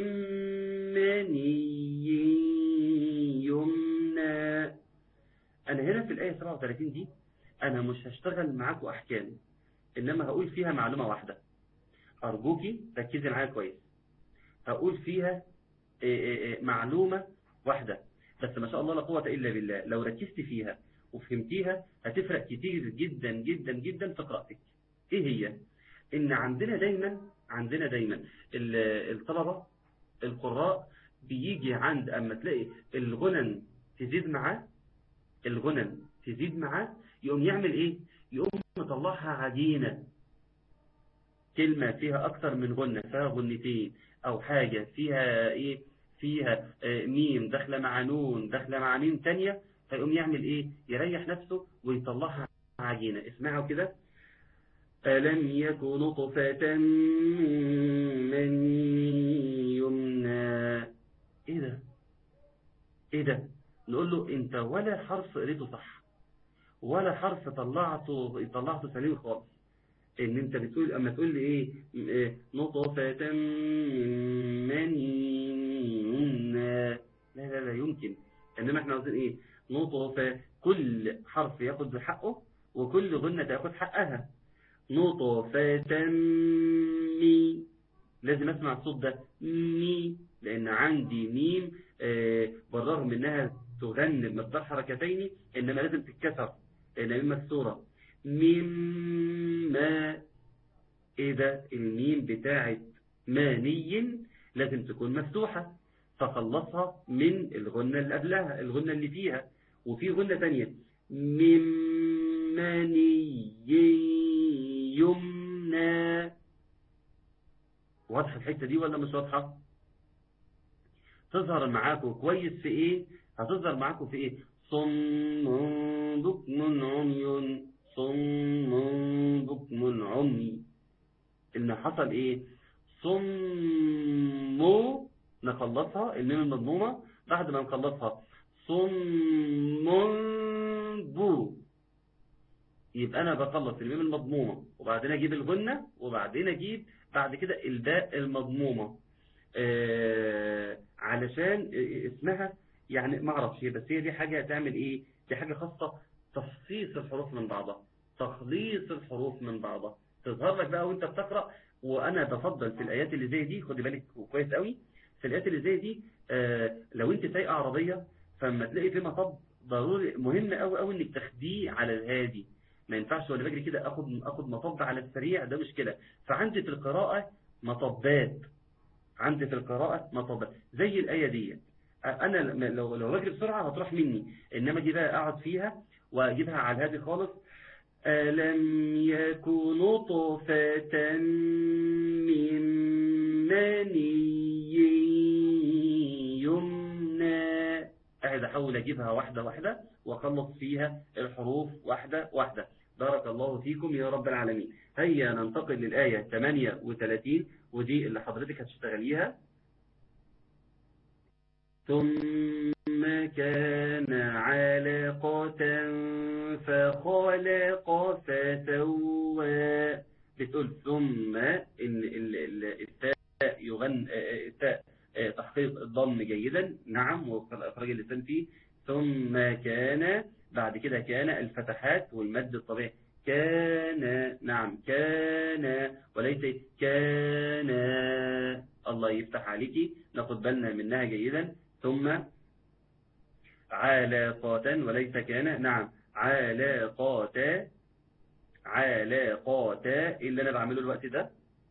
مني يمنى أنا هنا في الآية 37 دي أنا مش هشتغل معاكم أحكام إنما هقول فيها معلومة واحدة أرجوكي ركزي معايا كويس هقول فيها إيه إيه إيه معلومة واحدة بس ما شاء الله لا قوة إلا بالله لو ركزت فيها وفهمتيها هتفرق كتير جدا جدا جدا في قراءتك ايه هي ان عندنا دايما عندنا دايما ال- الطلبة القراء بيجي عند اما تلاقي الغنن تزيد معاه الغنن تزيد معاه يقوم يعمل ايه يقوم مطلعها عجينة كلمة فيها اكتر من غنة فيها غنتين او حاجة فيها ايه فيها آه، ميم داخله مع نون داخله مع ميم تانية فيقوم يعمل ايه يريح نفسه ويطلعها عجينة اسمعوا كده ألم يك نطفة من يمنى ايه ده ايه ده نقول له انت ولا حرف قريته صح ولا حرف طلعته طلعته سليم خالص ان انت بتقول اما تقول لي ايه إيه، نطفة من مني يمنى. لا لا لا يمكن انما احنا عاوزين ايه نطفة كل حرف ياخد حقه وكل غنة تاخد حقها نطفة مي لازم اسمع الصوت ده مي لان عندي ميم آه، بالرغم انها تغني بمقدار حركتين انما لازم تتكسر لان ميم مكسوره مما ايه ده الميم بتاعت ماني لازم تكون مفتوحة فخلصها من الغنة اللي قبلها الغنة اللي فيها وفي غنة تانية من ماني يمنى واضحة الحتة دي ولا مش واضحة تظهر معاكم كويس في ايه هتظهر معاكم في ايه صم بكم عمي صم بكم عمي ان حصل ايه صم نخلصها الميم المضمومة بعد ما نخلصها صم بو يبقى انا بخلص الميم المضمومة وبعدين اجيب الغنة وبعدين اجيب بعد كده الباء المضمومة آه علشان اسمها يعني ما اعرفش بس هي دي حاجة تعمل ايه دي حاجة خاصة تخصيص الحروف من بعضها تخليص الحروف من بعضها تظهر لك بقى وانت بتقرأ وانا بفضل في الايات اللي زي دي خدي بالك كويس قوي في الايات اللي زي دي آه لو انت سايقه عربيه فلما تلاقي في مطب ضروري مهم قوي قوي انك تاخديه على الهادي ما ينفعش وانا بجري كده اخد اخد مطب على السريع ده مش كده فعندي في القراءه مطبات عندي في القراءه مطبات زي الايه دي انا لو لو بجري بسرعه هتروح مني انما دي بقى اقعد فيها واجيبها على الهادي خالص ألم يكن نطفة من مني يمنى قاعد احاول اجيبها واحدة واحدة واخلص فيها الحروف واحدة واحدة بارك الله فيكم يا رب العالمين هيا ننتقل للآية 38 ودي اللي حضرتك هتشتغليها ثم كان علقة فخلق فسوى بتقول ثم ان التاء يغن التاء تحقيق الضم جيدا نعم واخراج اللسان فيه ثم كان بعد كده كان الفتحات والمد الطبيعي كان نعم كان وليس كان الله يفتح عليكي ناخد بالنا منها جيدا ثم علاقات وليس كان نعم علاقات علاقات ايه اللي انا بعمله الوقت ده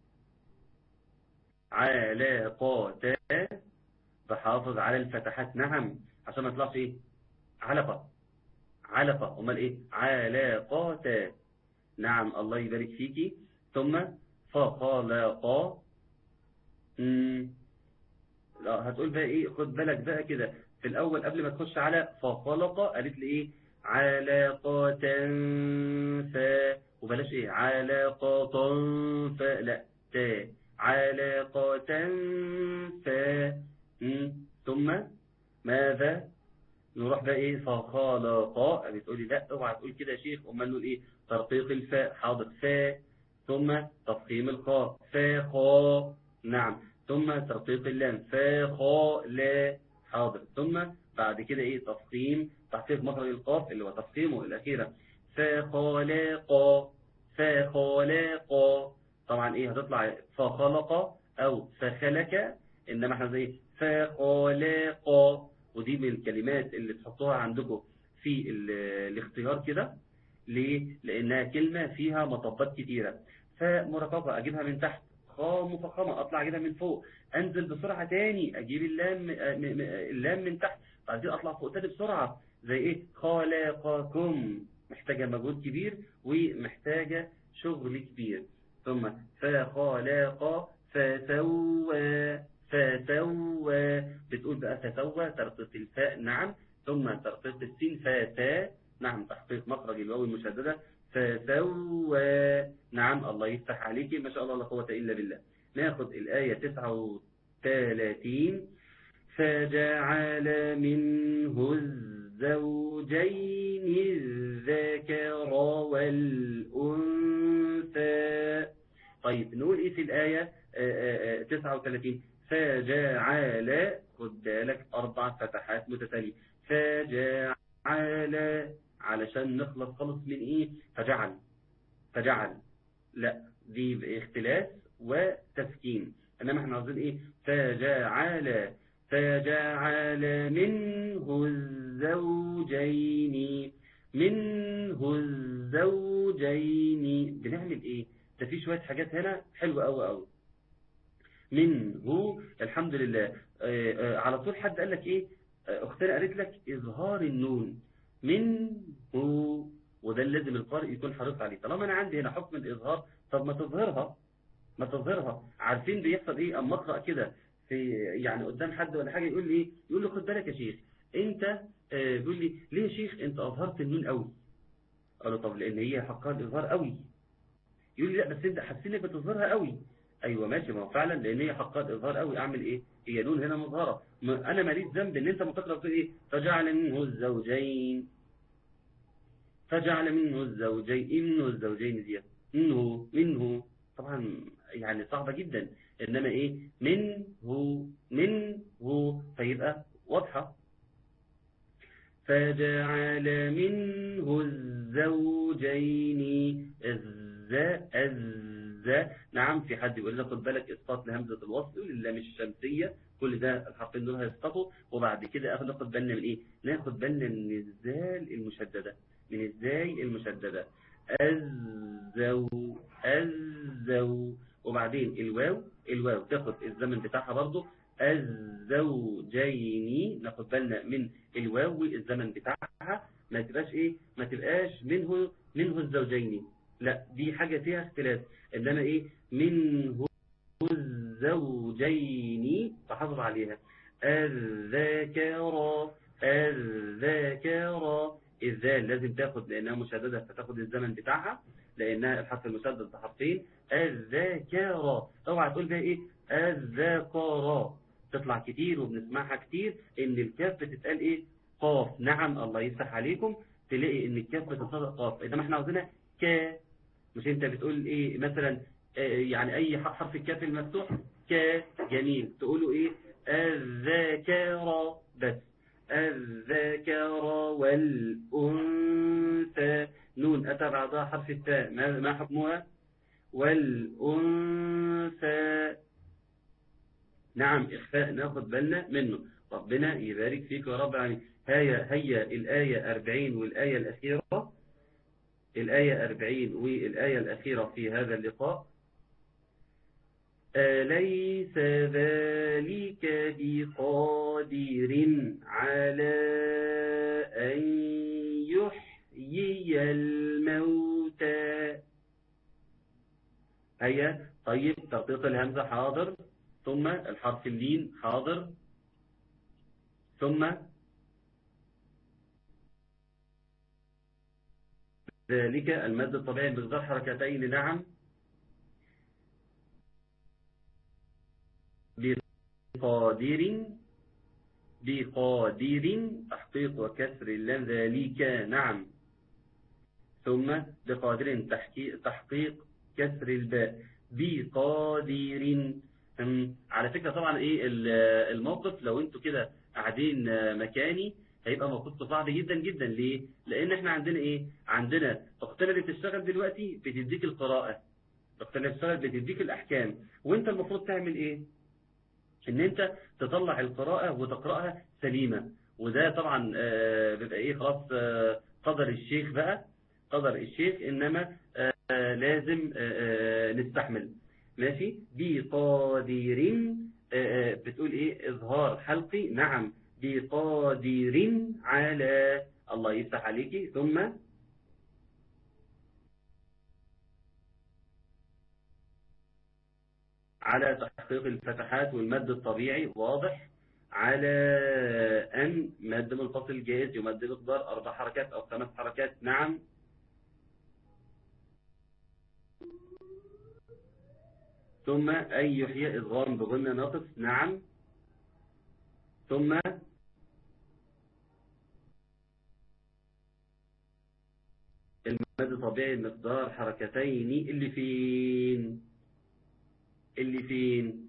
علاقات بحافظ على الفتحات نعم عشان ما يطلعش ايه علقة علقة امال ايه علاقات نعم الله يبارك فيكي ثم فخلق لا هتقول بقى ايه خد بالك بقى كده في الاول قبل ما تخش على فخلق قالت لي ايه علاقة ف وبلاش ايه علاقة ف لا ت علاقة ف ثم ماذا نروح بقى ايه فخلق بتقولي لا اوعى تقول كده يا شيخ امال نقول ايه ترقيق الفاء حاضر فا ثم تفخيم الخاء فا خا نعم ثم ترقيق اللام فا خا لا حاضر ثم بعد كده ايه تفخيم تحقيق مخرج القاف اللي هو تفخيمه الاخيره فخلق فخلق طبعا ايه هتطلع فخلق او فخلك انما احنا زي فخلق ودي من الكلمات اللي تحطوها عندكم في الاختيار كده ليه لانها كلمه فيها مطبات كتيره فمرققه اجيبها من تحت خاء مفخمة اطلع اجيبها من فوق انزل بسرعة تاني اجيب اللام اللام من تحت بعد كده اطلع فوق تاني بسرعة زي ايه خلقكم محتاجة مجهود كبير ومحتاجة شغل كبير ثم فخلق فسوى فسوى بتقول بقى فسوى ترقيق الفاء نعم ثم ترقيق السين فتا نعم تحقيق مخرج الواو المشددة فسوى نعم الله يفتح عليك ما شاء الله لا قوة إلا بالله ناخد الآية 39 فجعل منه الزوجين الذكر والأنثى طيب نقول ايه في الآية آآ آآ 39 فجعل خد بالك أربع فتحات متتالية فجعل علشان نخلص خلص من ايه فجعل فجعل لا دي اختلاس وتسكين انما احنا عاوزين ايه فجعل فجعل منه الزوجين منه الزوجين بنعمل ايه ده في شوية حاجات هنا حلوة قوي قوي منه الحمد لله آآ آآ على طول حد قال لك ايه اختنا قالت لك اظهار النون منه وده اللي لازم القارئ يكون حريص عليه طالما انا عندي هنا حكم الاظهار طب ما تظهرها ما تظهرها عارفين بيحصل ايه اما اقرا كده في يعني قدام حد ولا حاجه يقول لي ايه يقول له خد بالك يا شيخ انت آه بيقول لي ليه يا شيخ انت اظهرت النون قوي قال له طب لان هي حقها الاظهار قوي يقول لي لا بس انت حاسين انك بتظهرها قوي ايوه ماشي ما هو فعلا لان هي حقها الاظهار قوي اعمل ايه هي نون هنا مظهره ما انا ماليش ذنب ان انت ما تقرا تقول ايه فجعل منه الزوجين فجعل منه الزوجين منه الزوجين دي منه منه طبعا يعني صعبة جدا إنما إيه منه منه فيبقى واضحة فجعل منه الزوجين الزا الزا نعم في حد يقول لك خد بالك اسقاط لهمزة الوصل اللام الشمسية كل ده الحرفين دول هيسقطوا وبعد كده ناخد بالنا من ايه ناخد بالنا من الزال المشددة من الزاي المشددة الزو الزو وبعدين الواو الواو تاخد الزمن بتاعها برضو الزوجين ناخد بالنا من الواو والزمن بتاعها ما تبقاش ايه ما تبقاش منه منه الزوجين لا دي حاجة فيها اختلاف انما ايه منه الزوجين تحافظ عليها الذكر الذكر الذال لازم تاخد لانها مشددة فتاخد الزمن بتاعها لانها الحرف المشدد ده حرفين الذاكرة اوعى تقول بقى ايه الذاكرة تطلع كتير وبنسمعها كتير ان الكاف بتتقال ايه قاف نعم الله يفتح عليكم تلاقي ان الكاف بتتنطق قاف انما احنا عاوزينها ك مش انت بتقول ايه مثلا آه يعني اي حرف الكاف المفتوح ك جميل تقولوا ايه الذاكرة بس الذكر والأنثى نون أتى بعدها حرف التاء ما حكمها والأنثى نعم إخفاء ناخد بالنا منه ربنا يبارك فيك يا رب العالمين هيا هيا الآية 40 والآية الأخيرة الآية 40 والآية الأخيرة في هذا اللقاء أليس ذلك بقادر على أن يحيي الموتى هيا طيب تغطيط الهمزة حاضر ثم الحرف اللين حاضر ثم ذلك المد الطبيعي بمقدار حركتين نعم بقادر بقادر تحقيق وكسر اللام ذلك نعم ثم بقادر تحقيق كسر الباء بقادر على فكرة طبعا ايه الموقف لو انتوا كده قاعدين مكاني هيبقى موقف صعب جدا جدا ليه لان احنا عندنا ايه عندنا اختنا اللي بتشتغل دلوقتي بتديك القراءة اختنا اللي بتشتغل بتديك الاحكام وانت المفروض تعمل ايه ان انت تطلع القراءة وتقرأها سليمة وده طبعا بيبقى ايه خلاص قدر الشيخ بقى قدر الشيخ انما لازم نستحمل ماشي بقادر بتقول ايه اظهار حلقي نعم بقادر على الله يفتح عليكي ثم على تحقيق الفتحات والمد الطبيعي واضح على أن مد منفصل جائز يمد مقدار أربع حركات أو خمس حركات نعم ثم أي يحيى إضغام بغنى ناقص نعم ثم المد طبيعي مقدار حركتين اللي فين اللي فين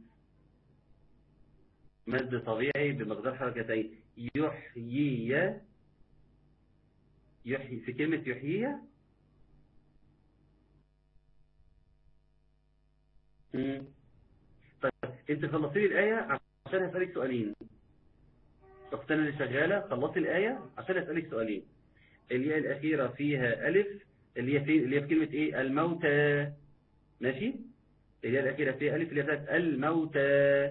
مد طبيعي بمقدار حركتين يحيي يحيي في كلمة يحيي مم. طيب انت خلصي لي الآية عشان هسألك سؤالين اختنا اللي شغالة خلصي الآية عشان هسألك سؤالين الياء الأخيرة فيها ألف اللي هي في اللي هي في كلمة إيه الموتى ماشي الياء الأخيرة فيها ألف اللي هي بتاعت الموتى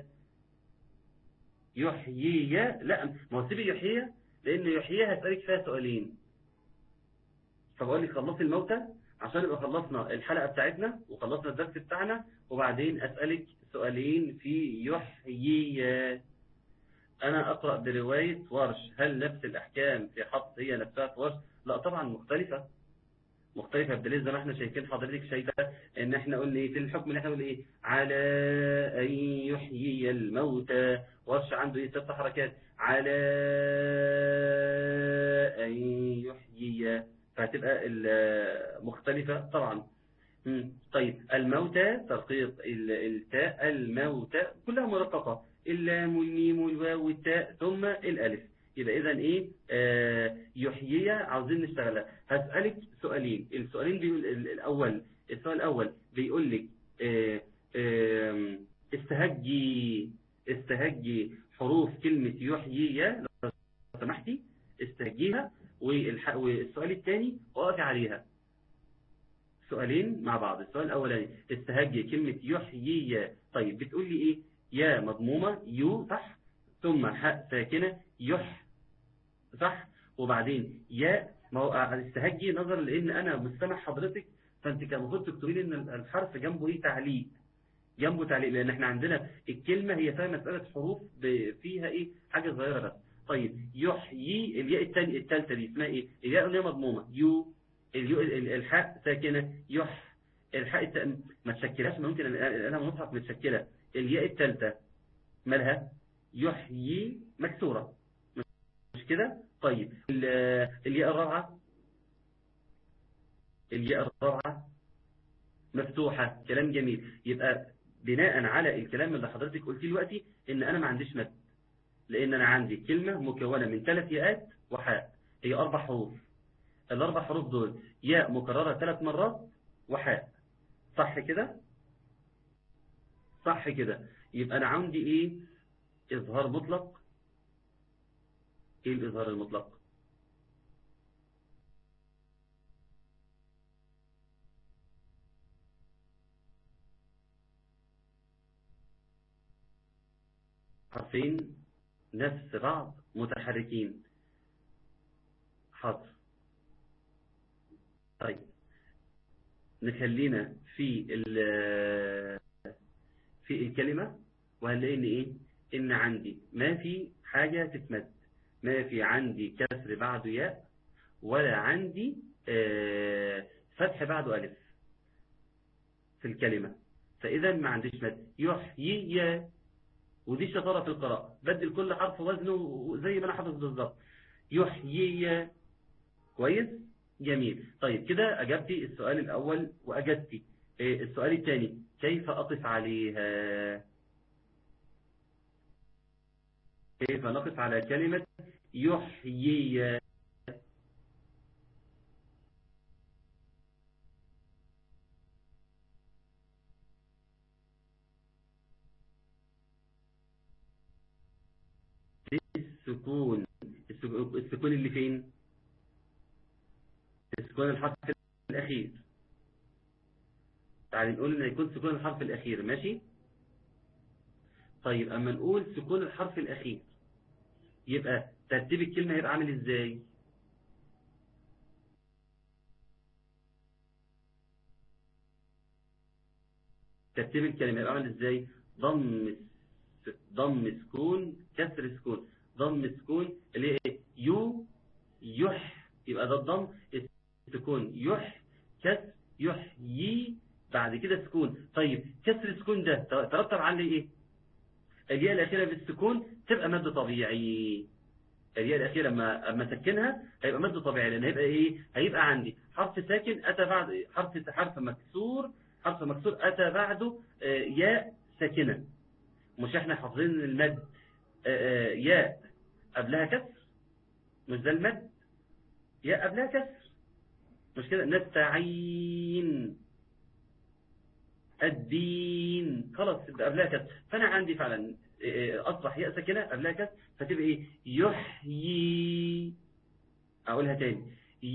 يحيي لا ما هو سيبي يحيي لأن يحيي هسألك فيها سؤالين فبقول لك خلصي الموتى عشان يبقى خلصنا الحلقة بتاعتنا وخلصنا الدرس بتاعنا وبعدين أسألك سؤالين في يحيي أنا أقرأ برواية ورش هل نفس الأحكام في حفظ هي نفسها في ورش لا طبعا مختلفة مختلفة بدليل زي ما احنا شايفين حضرتك شايفة ان احنا قلنا ايه في الحكم اللي احنا قلنا ايه على ان يحيي الموتى ورش عنده ايه ست حركات على ان يحيي فهتبقى مختلفة طبعا مم. طيب الموتى ترقيق التاء الموتى كلها مرققة اللام والميم والواو والتاء ثم الالف يبقى اذا ايه آه يحيي عاوزين نشتغلها هسألك سؤالين السؤالين بيقول الاول السؤال الاول بيقول لك آه آه استهجي استهجي حروف كلمة يحيي لو سمحتي استهجيها والسؤال الثاني وقفي عليها سؤالين مع بعض السؤال الاولاني استهجي كلمة يحيي طيب بتقول لي ايه يا مضمومة يو صح ثم حاء ساكنة يح صح وبعدين يا ما هو استهجي نظرا لان انا مستمع حضرتك فانت كان المفروض تكتبي لي ان الحرف جنبه ايه تعليق جنبه تعليق لان احنا عندنا الكلمة هي فيها مسألة حروف فيها ايه حاجة صغيرة بس طيب يحيي الياء الثانيه الثالثه دي اسمها ايه الياء اللي هي مضمومه يو اليو الحاء ساكنه يح الحاء الت... ما تشكلهاش ممكن انا مصحف متشكله الياء الثالثه مالها يحيي مكسوره مش كده طيب الياء الرابعه الياء الرابعه مفتوحه كلام جميل يبقى بناء على الكلام اللي حضرتك قلتيه دلوقتي ان انا ما عنديش مد لان انا عندي كلمة مكونة من ثلاث ياءات وحاء هي اربع حروف الاربع حروف دول ياء مكررة ثلاث مرات وحاء صح كده صح كده يبقى انا عندي ايه اظهار مطلق ايه الاظهار المطلق حرفين نفس بعض متحركين حاضر طيب نخلينا في في الكلمة وهنلاقي ان ايه ان عندي ما في حاجة تتمد ما في عندي كسر بعده ياء ولا عندي آه فتح بعده ألف في الكلمة فإذا ما عنديش مد يحيي ودي شطارة في القراءة بدل كل حرف وزنه زي ما أنا حافظ بالظبط يحيي كويس جميل طيب كده أجبتي السؤال الأول وأجبتي السؤال الثاني كيف أقف عليها كيف نقف على كلمة يحيي السكون السكون اللي فين السكون الحرف الأخير تعالي نقول ان يكون سكون الحرف الأخير ماشي طيب أما نقول سكون الحرف الأخير يبقى ترتيب الكلمة هيبقى عامل ازاي ترتيب الكلمة هيبقى عامل ازاي ضم ضم سكون كسر سكون ضم سكون اللي هي ايه يو يح يبقى ده الضم السكون يح كسر يحيي بعد كده سكون طيب كسر السكون ده ترتب عليه ايه الياء الأخيرة بالسكون تبقى مد طبيعي الياء الأخيرة لما أما سكنها هيبقى مد طبيعي لأن هيبقى إيه هيبقى عندي حرف ساكن أتى بعد حرف حرف مكسور حرف مكسور أتى بعده آه، ياء ساكنة مش احنا حافظين المد آه، آه، ياء قبلها كسر مش ده المد ياء قبلها كسر مش كده نستعين الدين خلاص يبقى قبلها كسر فانا عندي فعلا آه، اصبح ياء ساكنه قبلها كسر فتبقى ايه يحيي اقولها تاني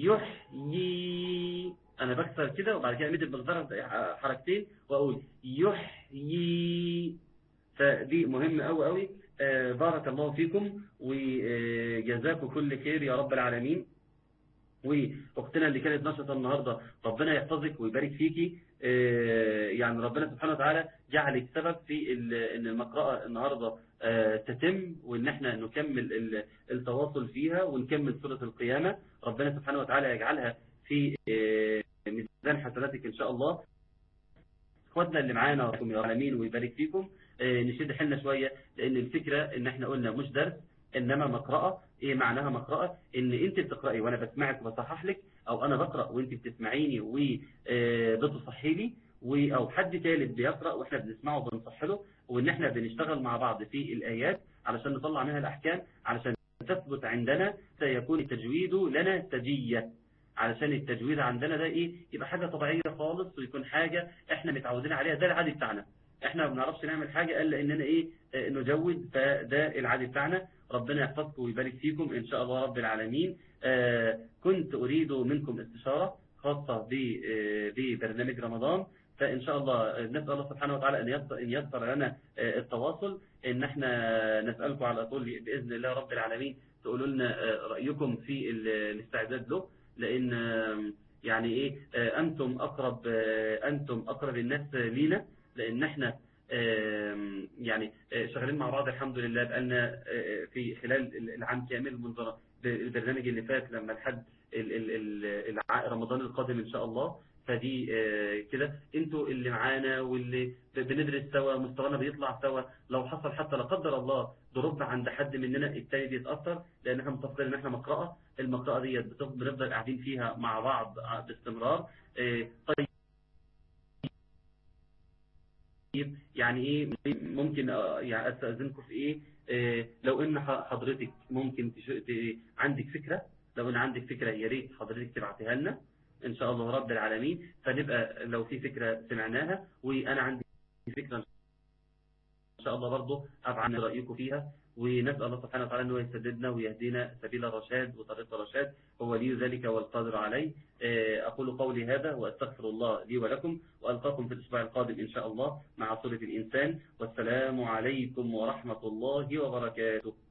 يحيي انا بكسر كده وبعد كده امد بمقدار حركتين واقول يحيي فدي مهمة قوي قوي آه، بارك الله فيكم وجزاكم كل خير يا رب العالمين واختنا اللي كانت نشطة النهاردة ربنا يحفظك ويبارك فيكي آه، يعني ربنا سبحانه وتعالى جعلك سبب في ال- ان المقرأة النهاردة آه، تتم وان احنا نكمل ال- التواصل فيها ونكمل سورة القيامة ربنا سبحانه وتعالى يجعلها في آه، ميزان حسناتك ان شاء الله اخواتنا اللي معانا ربكم يا العالمين ويبارك فيكم آه، نشد حيلنا شوية لان الفكرة ان احنا قلنا مش درس انما مقرأة ايه معناها مقرأة ان انت بتقرأي وانا بسمعك وبصحح لك او انا بقرأ وانت بتسمعيني وبتصحي لي و- او حد ثالث بيقرأ واحنا بنسمعه وبنصح له وان احنا بنشتغل مع بعض في الايات علشان نطلع منها الاحكام علشان تثبت عندنا سيكون التجويد لنا سجية علشان التجويد عندنا ده ايه يبقى حاجة طبيعية خالص ويكون حاجة احنا متعودين عليها ده العادي بتاعنا احنا ما بنعرفش نعمل حاجة الا اننا ايه آه، نجود فده العادي بتاعنا ربنا يحفظكم ويبارك فيكم ان شاء الله رب العالمين آه، كنت اريد منكم استشارة خاصة ب- آه، ببرنامج رمضان فان شاء الله آه، نسال الله سبحانه وتعالى ان يسر ان يسر لنا آه، التواصل ان احنا نسالكم على طول باذن الله رب العالمين تقولوا لنا آه، رايكم في ال- الاستعداد له لان آه، يعني ايه آه، انتم اقرب آه، انتم اقرب الناس لينا لان احنا آم، يعني آه، شغالين مع بعض الحمد لله بقالنا آه، في خلال العام كامل منذ البرنامج اللي فات لما لحد ال- ال- ال- الع- رمضان القادم ان شاء الله فدي آه، كده انتوا اللي معانا واللي ب- بندرس سوا مستوانا بيطلع سوا لو حصل حتى لا قدر الله ضرب عند حد مننا التاني بيتاثر لان احنا متفقين ان احنا مقرأة المقرأة ديت بتف- بنفضل قاعدين فيها مع بعض آه، باستمرار آه، طيب طيب يعني ايه ممكن آه، يعني استاذنكم في ايه آه، لو ان ح- حضرتك ممكن تش... ت... عندك فكره لو ان عندك فكره يا ريت حضرتك تبعتيها لنا ان شاء الله رب العالمين فنبقى لو في فكره سمعناها وانا عندي فكره ان شاء الله برضه ابعت رايكم فيها ونسال الله سبحانه وتعالى انه يسددنا ويهدينا سبيل الرشاد وطريق الرشاد هو ولي ذلك والقادر عليه آه، اقول قولي هذا واستغفر الله لي ولكم والقاكم في الاسبوع القادم ان شاء الله مع سوره الانسان والسلام عليكم ورحمه الله وبركاته